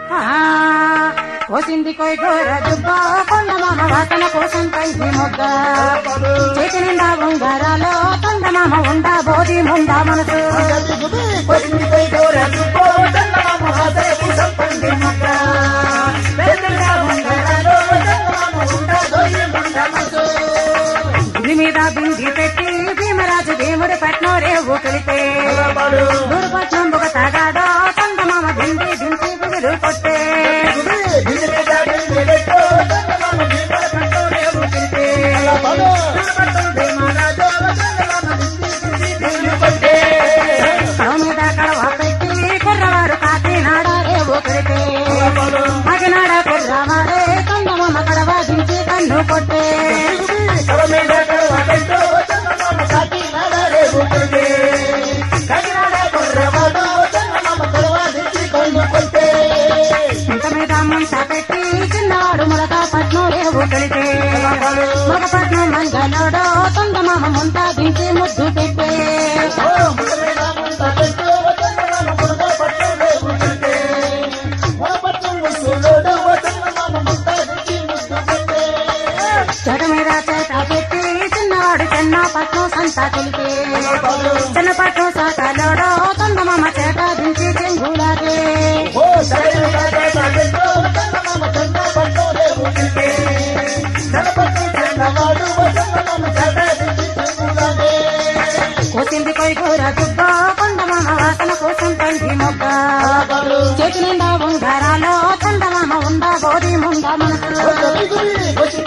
ఆ, కోసింది కొయ్ గోర దుబ్బ కొండ మామ వాసన కోసం పైకి మొగ్గ చేతి నిండా ఉంగరాలో కొండ మామ ఉండా బోధి ముండా మనసు ఇది మీద బింది పెట్టి భీమరాజు భీముడు పట్నం రేవు కలిపే దూరపట్నం ఒక తగాడో కొండ మామ బింది దించి బిగులు కొట్టే కవ మీద కడవ పెట్టి కుర్రవారు కాకినాడ రేవు కలిపే కాకినాడ కుర్రవారే కొండ మామ కడవ దించి కన్ను కొట్టే ఇంత మీద ముంత పెట్టి చిన్నవాడు ములక పట్నం రేవు కలిపే ములకపట్నం మంగళోడో కొండ మామ ముంత దించి ముద్దు పెట్టే చెట మీద చేత పెట్టి చిన్నవాడు చిన్న పట్నం సంత తెలిపే చిన్న పట్నం సాకలోడో కొండ మామ చేట దించి చెంగులాగే కోసింది కొయ్యూర దుబ్బ కొండ మామ వాసన కోసం పంది మొగ్గ చేతి నిండా ఉంగరాలో కొండ మామ ఉండా బోధి ముండా మనసు